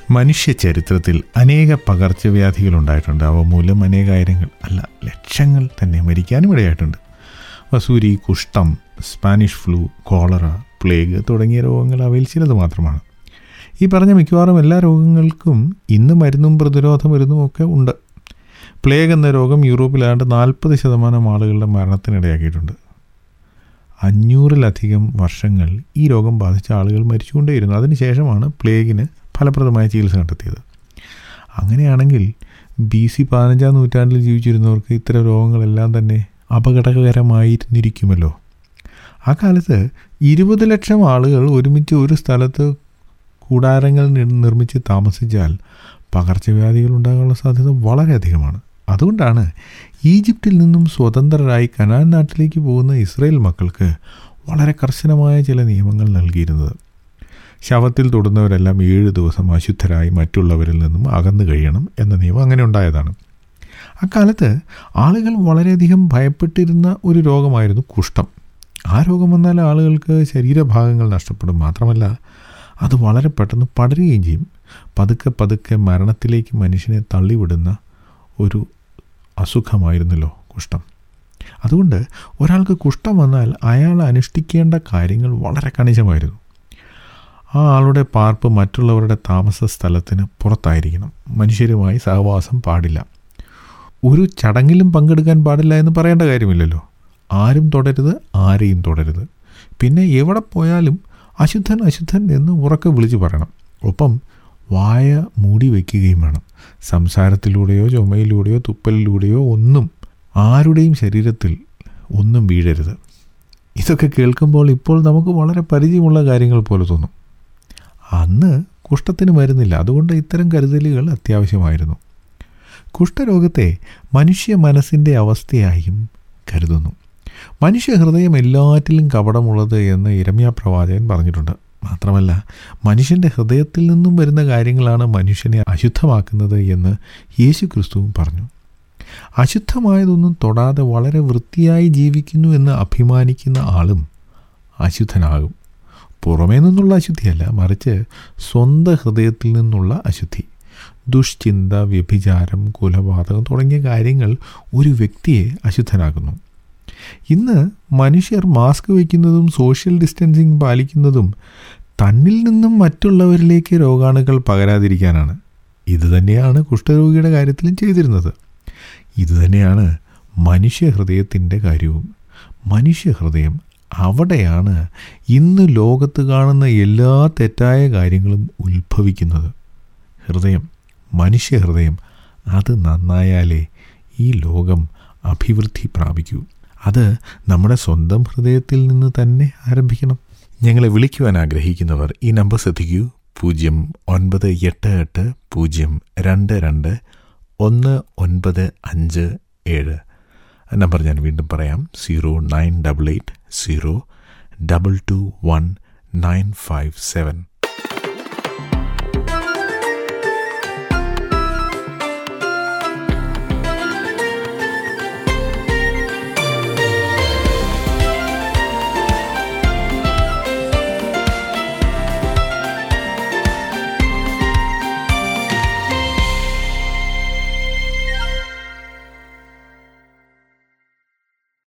മനുഷ്യ ചരിത്രത്തിൽ അനേക പകർച്ചവ്യാധികൾ ഉണ്ടായിട്ടുണ്ട് അവ മൂലം അനേകായിരങ്ങൾ അല്ല ലക്ഷങ്ങൾ തന്നെ മരിക്കാനും ഇടയായിട്ടുണ്ട് വസൂരി കുഷ്ഠം സ്പാനിഷ് ഫ്ലൂ കോളറ പ്ലേഗ് തുടങ്ങിയ രോഗങ്ങൾ അവയിൽ ചിലത് മാത്രമാണ് ഈ പറഞ്ഞ മിക്കവാറും എല്ലാ രോഗങ്ങൾക്കും ഇന്ന് മരുന്നും പ്രതിരോധ മരുന്നും ഒക്കെ ഉണ്ട് പ്ലേഗ് എന്ന രോഗം യൂറോപ്പിലാണ്ട് നാൽപ്പത് ശതമാനം ആളുകളുടെ മരണത്തിനിടയാക്കിയിട്ടുണ്ട് അഞ്ഞൂറിലധികം വർഷങ്ങൾ ഈ രോഗം ബാധിച്ച ആളുകൾ മരിച്ചുകൊണ്ടേയിരുന്നു അതിനുശേഷമാണ് പ്ലേഗിന് ഫലപ്രദമായ ചികിത്സ കണ്ടെത്തിയത് അങ്ങനെയാണെങ്കിൽ ബി സി പതിനഞ്ചാം നൂറ്റാണ്ടിൽ ജീവിച്ചിരുന്നവർക്ക് ഇത്തരം രോഗങ്ങളെല്ലാം തന്നെ അപകടകരമായിരുന്നിരിക്കുമല്ലോ ആ കാലത്ത് ഇരുപത് ലക്ഷം ആളുകൾ ഒരുമിച്ച് ഒരു സ്ഥലത്ത് കൂടാരങ്ങൾ നി- നിർമ്മിച്ച് താമസിച്ചാൽ പകർച്ചവ്യാധികൾ ഉണ്ടാകാനുള്ള സാധ്യത വളരെയധികമാണ് അതുകൊണ്ടാണ് ഈജിപ്തിൽ നിന്നും സ്വതന്ത്രരായി കനാൻ നാട്ടിലേക്ക് പോകുന്ന ഇസ്രയേൽ മക്കൾക്ക് വളരെ കർശനമായ ചില നിയമങ്ങൾ നൽകിയിരുന്നത് ശവത്തിൽ തൊടുന്നവരെല്ലാം ഏഴ് ദിവസം അശുദ്ധരായി മറ്റുള്ളവരിൽ നിന്നും അകന്നു കഴിയണം എന്ന നിയമം അങ്ങനെ ഉണ്ടായതാണ് അക്കാലത്ത് ആളുകൾ വളരെയധികം ഭയപ്പെട്ടിരുന്ന ഒരു രോഗമായിരുന്നു കുഷ്ഠം ആ രോഗം വന്നാൽ ആളുകൾക്ക് ശരീരഭാഗങ്ങൾ നഷ്ടപ്പെടും മാത്രമല്ല അത് വളരെ പെട്ടെന്ന് പടരുകയും ചെയ്യും പതുക്കെ പതുക്കെ മരണത്തിലേക്ക് മനുഷ്യനെ തള്ളിവിടുന്ന ഒരു അസുഖമായിരുന്നല്ലോ കുഷ്ഠം അതുകൊണ്ട് ഒരാൾക്ക് കുഷ്ഠം വന്നാൽ അയാൾ അനുഷ്ഠിക്കേണ്ട കാര്യങ്ങൾ വളരെ കണിശമായിരുന്നു ആ ആളുടെ പാർപ്പ് മറ്റുള്ളവരുടെ താമസ സ്ഥലത്തിന് പുറത്തായിരിക്കണം മനുഷ്യരുമായി സഹവാസം പാടില്ല ഒരു ചടങ്ങിലും പങ്കെടുക്കാൻ പാടില്ല എന്ന് പറയേണ്ട കാര്യമില്ലല്ലോ ആരും തുടരുത് ആരെയും തുടരുത് പിന്നെ എവിടെ പോയാലും അശുദ്ധൻ അശുദ്ധൻ എന്ന് ഉറക്കെ വിളിച്ചു പറയണം ഒപ്പം വായ മൂടി വയ്ക്കുകയും വേണം സംസാരത്തിലൂടെയോ ചുമയിലൂടെയോ തുപ്പലിലൂടെയോ ഒന്നും ആരുടെയും ശരീരത്തിൽ ഒന്നും വീഴരുത് ഇതൊക്കെ കേൾക്കുമ്പോൾ ഇപ്പോൾ നമുക്ക് വളരെ പരിചയമുള്ള കാര്യങ്ങൾ പോലെ തോന്നും അന്ന് കുഷ്ഠത്തിന് മരുന്നില്ല അതുകൊണ്ട് ഇത്തരം കരുതലുകൾ അത്യാവശ്യമായിരുന്നു കുഷ്ഠരോഗത്തെ മനുഷ്യ മനസ്സിൻ്റെ അവസ്ഥയായും കരുതുന്നു മനുഷ്യ ഹൃദയം എല്ലാറ്റിലും കപടമുള്ളത് എന്ന് ഇരമ്യ പ്രവാചകൻ പറഞ്ഞിട്ടുണ്ട് മാത്രമല്ല മനുഷ്യൻ്റെ ഹൃദയത്തിൽ നിന്നും വരുന്ന കാര്യങ്ങളാണ് മനുഷ്യനെ അശുദ്ധമാക്കുന്നത് എന്ന് യേശു ക്രിസ്തുവും പറഞ്ഞു അശുദ്ധമായതൊന്നും തൊടാതെ വളരെ വൃത്തിയായി ജീവിക്കുന്നു എന്ന് അഭിമാനിക്കുന്ന ആളും അശുദ്ധനാകും പുറമേ നിന്നുള്ള അശുദ്ധിയല്ല മറിച്ച് സ്വന്തം ഹൃദയത്തിൽ നിന്നുള്ള അശുദ്ധി ദുഷ്ചിന്ത വ്യഭിചാരം കുലപാതകം തുടങ്ങിയ കാര്യങ്ങൾ ഒരു വ്യക്തിയെ അശുദ്ധനാക്കുന്നു ഇന്ന് മനുഷ്യർ മാസ്ക് വയ്ക്കുന്നതും സോഷ്യൽ ഡിസ്റ്റൻസിങ് പാലിക്കുന്നതും തന്നിൽ നിന്നും മറ്റുള്ളവരിലേക്ക് രോഗാണുക്കൾ പകരാതിരിക്കാനാണ് ഇതുതന്നെയാണ് കുഷ്ഠരോഗിയുടെ കാര്യത്തിലും ചെയ്തിരുന്നത് ഇതുതന്നെയാണ് മനുഷ്യഹൃദയത്തിൻ്റെ കാര്യവും മനുഷ്യഹൃദയം അവിടെയാണ് ഇന്ന് ലോകത്ത് കാണുന്ന എല്ലാ തെറ്റായ കാര്യങ്ങളും ഉത്ഭവിക്കുന്നത് ഹൃദയം മനുഷ്യഹൃദയം അത് നന്നായാലേ ഈ ലോകം അഭിവൃദ്ധി പ്രാപിക്കൂ അത് നമ്മുടെ സ്വന്തം ഹൃദയത്തിൽ നിന്ന് തന്നെ ആരംഭിക്കണം ഞങ്ങളെ വിളിക്കുവാൻ ആഗ്രഹിക്കുന്നവർ ഈ നമ്പർ ശ്രദ്ധിക്കൂ പൂജ്യം ഒൻപത് എട്ട് എട്ട് പൂജ്യം രണ്ട് രണ്ട് ഒന്ന് ഒൻപത് അഞ്ച് ഏഴ് നമ്പർ ഞാൻ വീണ്ടും പറയാം zero nine double eight zero double two one nine five seven